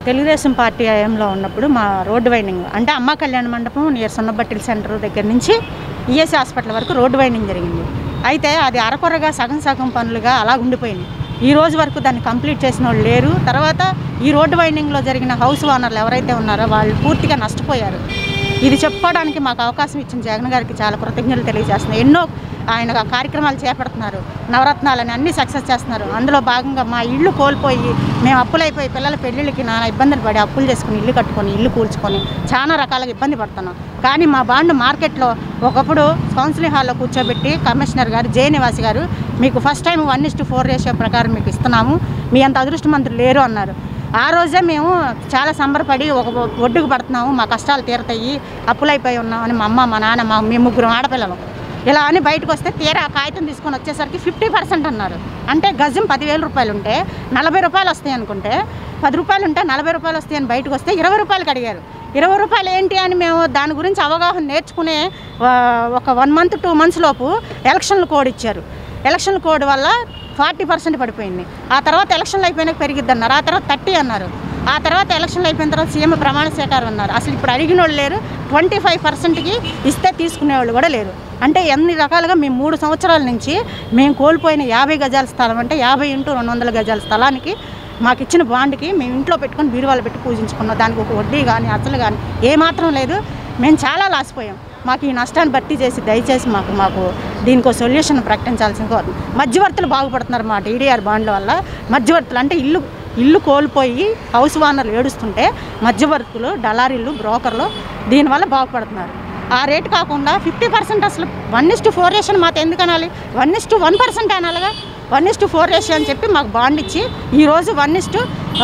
Telugu Desam party హయాంలో ఉన్నప్పుడు మా రోడ్డు వైండింగ్ అంటే అమ్మ కళ్యాణ మండపం నియర్ సొన్నబట్టిల సెంటర్ దగ్గర నుంచి ఈఎస్సీ హాస్పిటల్ వరకు రోడ్డు వైండింగ్ జరిగింది అయితే అది అరకొరగా సగం సగం పనులుగా అలా ఉండిపోయింది ఈ రోజు వరకు దాన్ని కంప్లీట్ చేసిన వాళ్ళు లేరు తర్వాత ఈ రోడ్డు వైండింగ్లో జరిగిన హౌస్ ఓనర్లు ఎవరైతే ఉన్నారో వాళ్ళు పూర్తిగా నష్టపోయారు ఇది చెప్పుకోవడానికి మాకు అవకాశం ఇచ్చిన జగన్ గారికి చాలా కృతజ్ఞతలు తెలియజేస్తున్నాయి ఎన్నో ఆయన కార్యక్రమాలు చేపడుతున్నారు నవరత్నాలని అన్ని సక్సెస్ చేస్తున్నారు అందులో భాగంగా మా ఇల్లు కోల్పోయి మేము అప్పులైపోయి పిల్లల పెళ్ళిళ్ళకి నానా ఇబ్బందులు పడి అప్పులు చేసుకుని ఇల్లు కట్టుకొని ఇల్లు కూల్చుకొని చాలా రకాలుగా ఇబ్బంది పడుతున్నాం కానీ మా బాండ్ మార్కెట్లో ఒకప్పుడు కౌన్సిలింగ్ హాల్లో కూర్చోబెట్టి కమిషనర్ గారు జే నివాసి గారు మీకు first time one is to four ratio ప్రకారం మీకు ఇస్తున్నాము మీ అంత అదృష్టమంతులు లేరు అన్నారు ఆ రోజే మేము చాలా సంబరపడి ఒక ఒడ్డుకు పడుతున్నాము మా కష్టాలు తీరతాయి అప్పులైపోయి ఉన్నామని మా అమ్మ మా నాన్న మా మేము ముగ్గురు ఆడపిల్లలు ఇలా అని బయటకు వస్తే తీరా ఆ కాగితం తీసుకొని వచ్చేసరికి ఫిఫ్టీ పర్సెంట్ అన్నారు అంటే గజం పదివేల రూపాయలు ఉంటే నలభై రూపాయలు వస్తాయి అనుకుంటే పది రూపాయలు ఉంటే నలభై రూపాయలు వస్తాయని బయటకు వస్తే ఇరవై రూపాయలకి అడిగారు ఇరవై రూపాయలు ఏంటి అని మేము దాని గురించి అవగాహన నేర్చుకునే ఆ, ఒక వన్ మంత్ టూ మంత్స్ లోపు ఎలక్షన్లు కోడ్ ఇచ్చారు ఎలక్షన్ కోడ్ వల్ల ఫార్టీ పర్సెంట్ పడిపోయింది ఆ తర్వాత ఎలక్షన్లు అయిపోయినాక పెరిగిద్ది అన్నారు ఆ తర్వాత థర్టీ అన్నారు ఆ తర్వాత ఎలక్షన్లు అయిపోయిన తర్వాత సీఎం ప్రమాణ స్వీకారం అన్నారు అసలు ఇప్పుడు అడిగిన వాళ్ళు లేరు ట్వంటీ ఫైవ్ పర్సెంట్కి ఇస్తే తీసుకునే వాళ్ళు కూడా లేరు అంటే ఎన్ని రకాలుగా మేము మూడు సంవత్సరాల నుంచి మేము కోల్పోయిన యాభై గజాల స్థలం అంటే యాభై ఇంటూ రెండు వందల గజాల స్థలానికి మాకు ఇచ్చిన బాండ్కి మేము ఇంట్లో పెట్టుకొని బీరువాలు పెట్టి పూజించుకున్నాం దానికి ఒక వడ్డీ కానీ అసలు కానీ ఏమాత్రం లేదు మేము చాలా లాసిపోయాం మాకు ఈ నష్టాన్ని భర్తీ చేసి దయచేసి మాకు మాకు దీనికి ఒక సొల్యూషన్ ప్రకటించాల్సిన కోరు మధ్యవర్తులు బాగుపడుతున్నారు మా టీడీఆర్ బాండ్ల వల్ల మధ్యవర్తులు అంటే ఇల్లు ఇల్లు కోల్పోయి హౌస్ ఓనర్లు ఏడుస్తుంటే మధ్యవర్తులు డలారీలు బ్రోకర్లు దీనివల్ల బాగుపడుతున్నారు ఆ రేట్ కాకుండా ఫిఫ్టీ పర్సెంట్ అసలు వన్ ఇస్ టు ఫోర్ రేషన్ మాకు ఎందుకు అనాలి one is to one percent అనాలిగా one is to four ratio అని చెప్పి మాకు బాండ్ ఇచ్చి ఈరోజు one is to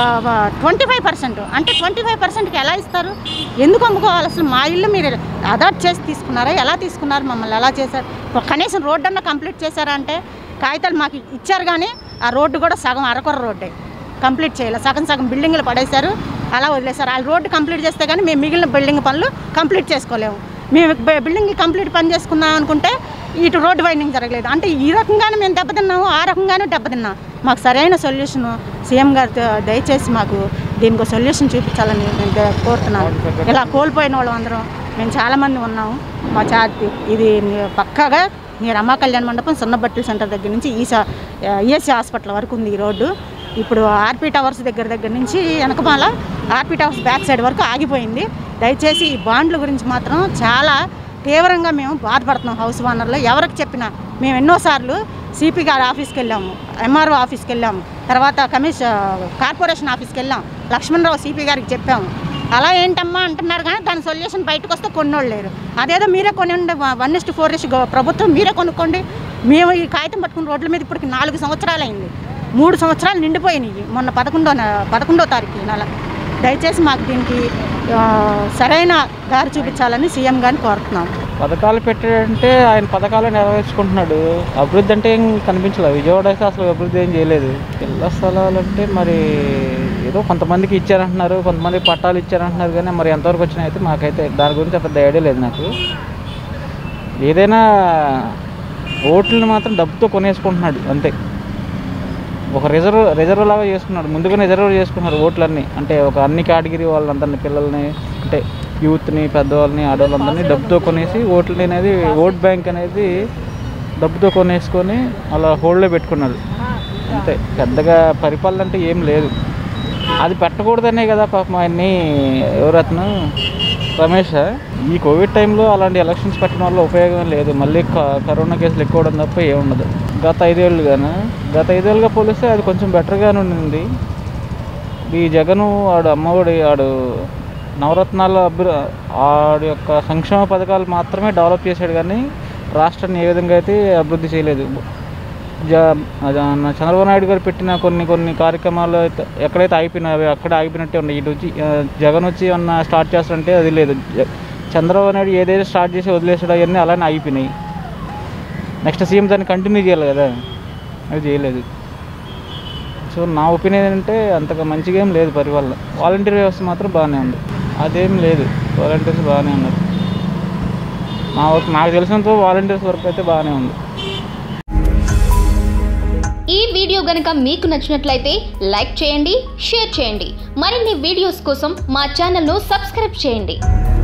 twenty five percent అంటే ట్వంటీ ఫైవ్ పర్సెంట్కి ఎలా ఇస్తారు ఎందుకు అమ్ముకోవాలి అసలు మా ఇల్లు మీరు అడాప్ట్ చేసి తీసుకున్నారా ఎలా తీసుకున్నారు మమ్మల్ని ఎలా చేశారు ఒక కనీసం రోడ్డు అన్న కంప్లీట్ చేశారా అంటే కాగితాలు మాకు ఇచ్చారు కానీ ఆ రోడ్డు కూడా సగం అరకొర రోడ్డే కంప్లీట్ చేయాలి సగం సగం బిల్డింగ్లు పడేశారు అలా వదిలేశారు ఆ రోడ్డు కంప్లీట్ చేస్తే కానీ మేము మిగిలిన బిల్డింగ్ పనులు కంప్లీట్ చేసుకోలేము మేము బి- బిల్డింగ్ కంప్లీట్ పని చేసుకుందాం అనుకుంటే ఇటు రోడ్డు వైండింగ్ జరగలేదు అంటే ఈ రకంగానే మేము దెబ్బతిన్నాము ఆ రకంగానే దెబ్బతిన్నాం మాకు సరైన సొల్యూషన్ సీఎం గారు ద- దయచేసి మాకు దీనికి ఒక సొల్యూషన్ చూపించాలని నేను ద- కోరుతున్నాను ఇలా కోల్పోయిన వాళ్ళం అందరం మేము చాలామంది ఉన్నాము మా చా ఇది పక్కాగా మీరు అమ్మ కళ్యాణ మండపం సున్నబట్టల సెంటర్ దగ్గర నుంచి ఈసా ఈఎస్సీ హాస్పిటల్ వరకు ఉంది ఈ రోడ్డు ఇప్పుడు ఆర్పీ టవర్స్ దగ్గర దగ్గర నుంచి వెనకమాల ఆర్పీ టవర్స్ బ్యాక్ సైడ్ వరకు ఆగిపోయింది దయచేసి ఈ బాండ్ల గురించి మాత్రం చాలా తీవ్రంగా మేము బాధపడుతున్నాం హౌస్ ఓనర్లు ఎవరికి చెప్పినా మేము ఎన్నోసార్లు సిపి గారి ఆఫీస్కి వెళ్ళాము ఎంఆర్ఓ ఆఫీస్కి వెళ్ళాము తర్వాత కమిష కార్పొరేషన్ ఆఫీస్కి వెళ్ళాం లక్ష్మణరావు సిపి గారికి చెప్పాము అలా ఏంటమ్మా అంటున్నారు కానీ దాని సొల్యూషన్ బయటకు వస్తే కొన్నోళ్ళు లేరు అదేదో మీరే కొనండి వన్ ఇస్ట్ ఫోర్ ఇస్ట్ ప్రభుత్వం మీరే కొనుక్కోండి మేము ఈ కాగితం పట్టుకుని రోడ్ల మీద ఇప్పటికి నాలుగు సంవత్సరాలు అయింది మూడు సంవత్సరాలు నిండిపోయినాయి మొన్న పదకొండో నె- పదకొండో తారీఖు ఈ నెల దయచేసి మాకు దీనికి ఆ, సరైన దారి చూపించాలని సీఎం గారిని కోరుతున్నాం పథకాలు పెట్టాడంటే ఆయన పథకాలు నెరవేర్చుకుంటున్నాడు అభివృద్ధి అంటే ఏం కనిపించలేదు విజయవాడ అయితే అసలు అభివృద్ధి ఏం చేయలేదు ఇళ్ళ స్థలాలు అంటే మరి ఏదో కొంతమందికి ఇచ్చారంటున్నారు కొంతమందికి పట్టాలు ఇచ్చారంటున్నారు కానీ మరి ఎంతవరకు వచ్చినాయి అయితే మాకైతే దాని గురించి పెద్ద ఐడియా లేదు నాకు ఏదైనా ఓట్లను మాత్రం డబ్బుతో కొనేసుకుంటున్నాడు అంతే ఒక రిజర్వ్ రిజర్వ్ లాగా చేసుకున్నాడు ముందుగానే రిజర్వ్ చేసుకున్నారు ఓట్లన్నీ అంటే ఒక అన్ని కేటగిరీ వాళ్ళందరినీ పిల్లల్ని అంటే యూత్ని పెద్దవాళ్ళని ఆడవాళ్ళందరినీ డబ్బుతో కొనేసి ఓట్లు అనేది ఓట్ బ్యాంక్ అనేది డబ్బుతో కొనేసుకొని అలా హోల్డ్లో పెట్టుకున్నాడు అంతే పెద్దగా పరిపాలన అంటే ఏం లేదు అది పెట్టకూడదనే కదా పాపం ఆయన్ని ఎవరు అతను రమేష్ ఈ కోవిడ్ టైంలో అలాంటి ఎలక్షన్స్ పెట్టడం వల్ల ఉపయోగం లేదు మళ్ళీ క- కరోనా కేసులు ఎక్కువ అవడం తప్ప ఏముండదు గత ఐదేళ్ళుగాను గత ఐదేళ్ళుగా పోలిస్తే అది కొంచెం బెటర్గానే ఉండింది ఈ జగను ఆడు అమ్మఒడి ఆడు నవరత్నాల అభివృ ఆడి యొక్క సంక్షేమ పథకాలు మాత్రమే డెవలప్ చేశాడు కానీ రాష్ట్రాన్ని ఏ విధంగా అయితే అభివృద్ధి చేయలేదు జ అద- మన చంద్రబాబు నాయుడు గారు పెట్టిన కొన్ని కొన్ని కార్యక్రమాలు అయితే ఎక్కడైతే ఆగిపోయినాయో అవి అక్కడ ఆగిపోయినట్టే ఉన్నాయి ఇటు వచ్చి ఆ, జగన్ వచ్చి ఏమన్నా స్టార్ట్ చేస్తారంటే అది లేదు జ- చంద్రబాబు నాయుడు ఏదైతే స్టార్ట్ చేసి వదిలేసాడో అవన్నీ అలానే ఆగిపోయినాయి నెక్స్ట్ సీఎం దాన్ని కంటిన్యూ చేయాలి కదా అది చేయలేదు సో నా ఒపీనియన్ అంటే అంతగా మంచిగా ఏం లేదు పరిపాలన వాలంటీర్ వ్యవస్థ మాత్రం బాగానే ఉంది అదేం లేదు వాలంటీర్స్ బాగానే ఉన్నారు మా వరకు నాకు తెలిసినంత వాలంటీర్స్ వరకు అయితే బాగానే ఉంది ఈ వీడియో వీడియో గనక మీకు నచ్చినట్లయితే లైక్ చేయండి షేర్ చేయండి మరిన్ని వీడియోస్ కోసం మా ఛానల్ను సబ్స్క్రైబ్ చేయండి